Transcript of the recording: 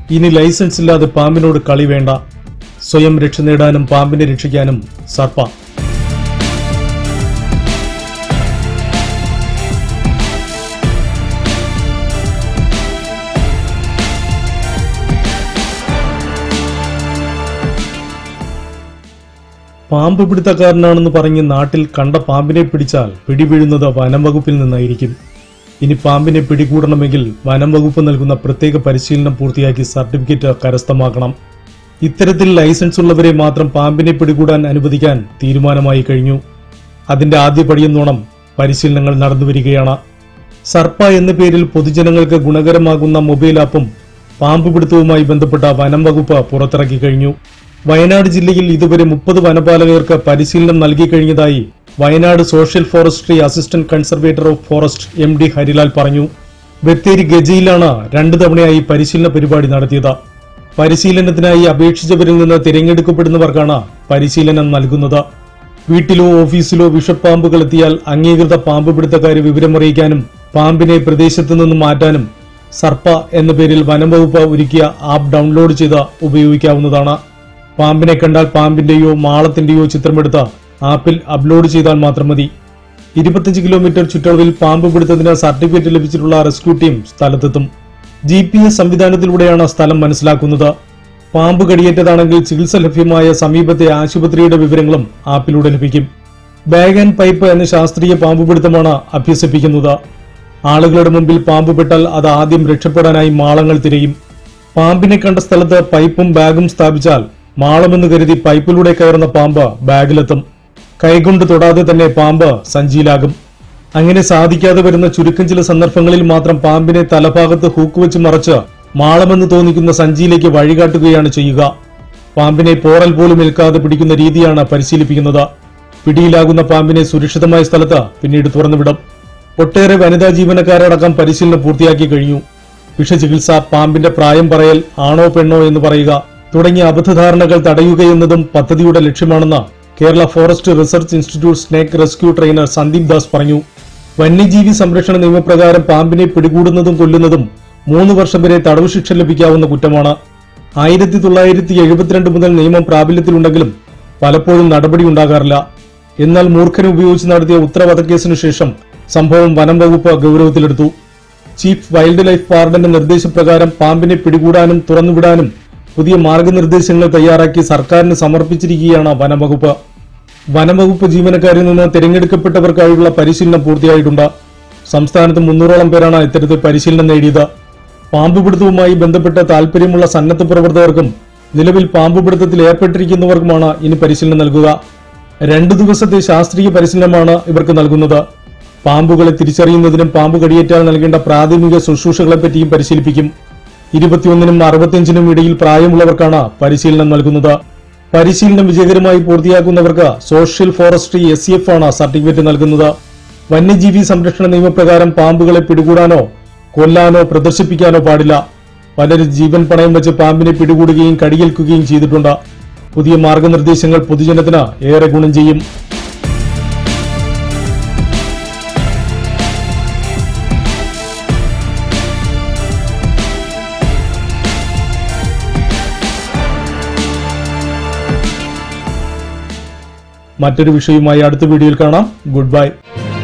ഇനി ലൈസൻസ് ഇല്ലാതെ പാമ്പിനോട് കളി വേണ്ട സ്വയം രക്ഷ നേടാനും പാമ്പിനെ രക്ഷിക്കാനും സർപ്പ പാമ്പ് പിടുത്തക്കാരനാണെന്ന് പറഞ്ഞ് നാട്ടിൽ കണ്ട പാമ്പിനെ പിടിച്ചാൽ പിടിവീഴുന്നത് വനം വകുപ്പിൽ നിന്നായിരിക്കും ഇനി പാമ്പിനെ പിടികൂടണമെങ്കിൽ വനം വകുപ്പ് നൽകുന്ന പ്രത്യേക പരിശീലനം പൂർത്തിയാക്കി സർട്ടിഫിക്കറ്റ് കരസ്ഥമാക്കണം ഇത്തരത്തിൽ ലൈസൻസ് ഉള്ളവരെ മാത്രം പാമ്പിനെ പിടികൂടാൻ അനുവദിക്കാൻ തീരുമാനമായി കഴിഞ്ഞു അതിന്റെ ആദ്യ പടിയെന്നോണം പരിശീലനങ്ങൾ നടന്നുവരികയാണ് സർപ്പ എന്ന പേരിൽ പൊതുജനങ്ങൾക്ക് ഗുണകരമാകുന്ന മൊബൈൽ ആപ്പും പാമ്പ് പിടുത്തവുമായി ബന്ധപ്പെട്ട വനം വകുപ്പ് പുറത്തിറക്കി കഴിഞ്ഞു വയനാട് ജില്ലയിൽ ഇതുവരെ മുപ്പത് വനപാലകർക്ക് പരിശീലനം നൽകി കഴിഞ്ഞതായി Wayanad social forestry assistant conservator of forest M D Harilal പറഞ്ഞു ബത്തേരി ഗജയിലാണ് രണ്ടു തവണയായി പരിശീലന പരിപാടി നടത്തിയത് പരിശീലനത്തിനായി അപേക്ഷിച്ചവരിൽ നിന്ന് തിരഞ്ഞെടുക്കപ്പെടുന്നവർക്കാണ് പരിശീലനം നൽകുന്നത് വീട്ടിലോ ഓഫീസിലോ വിഷപ്പാമ്പുകൾ എത്തിയാൽ അംഗീകൃത പാമ്പ് പിടുത്തക്കാരെ വിവരമറിയിക്കാനും പാമ്പിനെ പ്രദേശത്തു നിന്ന് മാറ്റാനും സർപ്പ എന്ന പേരിൽ വനംവകുപ്പ് ഒരുക്കിയ ആപ്പ് ഡൗൺലോഡ് ചെയ്ത് ഉപയോഗിക്കാവുന്നതാണ് പാമ്പിനെ കണ്ടാൽ പാമ്പിന്റെയോ മാളത്തിന്റെയോ ചിത്രമെടുത്ത് ആപ്പിൽ അപ്ലോഡ് ചെയ്താൽ മാത്രം മതി ഇരുപത്തിയഞ്ച് കിലോമീറ്റർ ചുറ്റളവിൽ പാമ്പ് പിടുത്തത്തിന് സർട്ടിഫിക്കറ്റ് ലഭിച്ചിട്ടുള്ള റെസ്ക്യൂ ടീം സ്ഥലത്തെത്തും ജി പി എസ് സംവിധാനത്തിലൂടെയാണ് സ്ഥലം മനസ്സിലാക്കുന്നത് പാമ്പ് കടിയേറ്റതാണെങ്കിൽ ചികിത്സ ലഭ്യമായ സമീപത്തെ ആശുപത്രിയുടെ വിവരങ്ങളും ആപ്പിലൂടെ ലഭിക്കും ബാഗ് ആൻഡ് പൈപ്പ് എന്ന ശാസ്ത്രീയ പാമ്പ് പിടുത്തമാണ് അഭ്യസിപ്പിക്കുന്നത് ആളുകളുടെ മുമ്പിൽ പാമ്പ് പെട്ടാൽ അത് ആദ്യം രക്ഷപ്പെടാനായി മാളങ്ങൾ തിരയും പാമ്പിനെ കണ്ട സ്ഥലത്ത് പൈപ്പും ബാഗും സ്ഥാപിച്ചാൽ മാളമെന്ന് കരുതി പൈപ്പിലൂടെ കയറുന്ന പാമ്പ് ബാഗിലെത്തും കൈകൊണ്ട് തൊടാതെ തന്നെ പാമ്പ് സഞ്ചിയിലാകും അങ്ങനെ സാധിക്കാതെ വരുന്ന ചുരുക്കം ചില സന്ദർഭങ്ങളിൽ മാത്രം പാമ്പിനെ തലഭാഗത്ത് ഹൂക്ക് വെച്ച് മറച്ച് മാളമെന്ന് തോന്നിക്കുന്ന സഞ്ചിയിലേക്ക് വഴികാട്ടുകയാണ് ചെയ്യുക പാമ്പിനെ പോറൽ പോലും ഏൽക്കാതെ പിടിക്കുന്ന രീതിയാണ് പരിശീലിപ്പിക്കുന്നത് പിടിയിലാകുന്ന പാമ്പിനെ സുരക്ഷിതമായ സ്ഥലത്ത് പിന്നീട് തുറന്നുവിടും ഒട്ടേറെ വനിതാ ജീവനക്കാരടക്കം പരിശീലനം പൂർത്തിയാക്കി കഴിഞ്ഞു വിഷചികിത്സ പാമ്പിന്റെ പ്രായം പറയൽ ആണോ പെണ്ണോ എന്ന് പറയുക തുടങ്ങിയ അബദ്ധധാരണകൾ തടയുകയെന്നതും പദ്ധതിയുടെ ലക്ഷ്യമാണെന്ന് Kerala forest research institute snake rescue trainer Sandeep Das പറഞ്ഞു വന്യജീവി സംരക്ഷണ നിയമപ്രകാരം പാമ്പിനെ പിടികൂടുന്നതും കൊല്ലുന്നതും മൂന്ന് വർഷം വരെ തടവ് ശിക്ഷ ലഭിക്കാവുന്ന കുറ്റമാണ് ആയിരത്തി തൊള്ളായിരത്തി എഴുപത്തിരണ്ട് മുതൽ നിയമം പ്രാബല്യത്തിലുണ്ടെങ്കിലും പലപ്പോഴും നടപടി ഉണ്ടാകാറില്ല എന്നാൽ മൂർഖനെ ഉപയോഗിച്ച് നടത്തിയ ഉത്തരവധക്കേസിനു ശേഷം സംഭവം വനം വകുപ്പ് ഗൗരവത്തിലെടുത്തു ചീഫ് വൈൽഡ് ലൈഫ് വാർഡന്റെ നിർദ്ദേശപ്രകാരം പാമ്പിനെ പിടികൂടാനും തുറന്നുവിടാനും പുതിയ മാർഗനിർദ്ദേശങ്ങൾ തയ്യാറാക്കി സർക്കാരിന് സമർപ്പിച്ചിരിക്കുകയാണ് വനംവകുപ്പ് വനംവകുപ്പ് ജീവനക്കാരിൽ നിന്ന് തിരഞ്ഞെടുക്കപ്പെട്ടവർക്കായുള്ള പരിശീലനം പൂർത്തിയായിട്ടുണ്ട് സംസ്ഥാനത്ത് മുന്നൂറോളം പേരാണ് ഇത്തരത്തിൽ പരിശീലനം നേടിയത് പാമ്പ് പിടുത്തവുമായി ബന്ധപ്പെട്ട താൽപര്യമുള്ള സന്നദ്ധ പ്രവർത്തകർക്കും നിലവിൽ പാമ്പ് പിടുത്തത്തിൽ ഏർപ്പെട്ടിരിക്കുന്നവർക്കുമാണ് ഇനി പരിശീലനം നൽകുക രണ്ടു ദിവസത്തെ ശാസ്ത്രീയ പരിശീലനമാണ് ഇവർക്ക് നൽകുന്നത് പാമ്പുകളെ തിരിച്ചറിയുന്നതിനും പാമ്പ് കടിയേറ്റാൽ നൽകേണ്ട പ്രാഥമിക ശുശ്രൂഷകളെ പറ്റിയും പരിശീലിപ്പിക്കും ഇരുപത്തിയൊന്നിനും അറുപത്തിയഞ്ചിനും ഇടയിൽ പ്രായമുള്ളവർക്കാണ് പരിശീലനം നൽകുന്നത് പരിശീലനം വിജയകരമായി പൂർത്തിയാക്കുന്നവർക്ക് social forestry S C F ആണ് സർട്ടിഫിക്കറ്റ് നൽകുന്നത് വന്യജീവി സംരക്ഷണ നിയമപ്രകാരം പാമ്പുകളെ പിടികൂടാനോ കൊല്ലാനോ പ്രദർശിപ്പിക്കാനോ പാടില്ല പലരും ജീവൻ പണയം വെച്ച് പാമ്പിനെ പിടികൂടുകയും കടിയേൽക്കുകയും ചെയ്തിട്ടുണ്ട് പുതിയ മാർഗനിർദ്ദേശങ്ങൾ പൊതുജനത്തിന് ഏറെ ഗുണം ചെയ്യും മറ്റൊരു വിഷയവുമായി അടുത്ത വീഡിയോയിൽ കാണാം ഗുഡ് ബൈ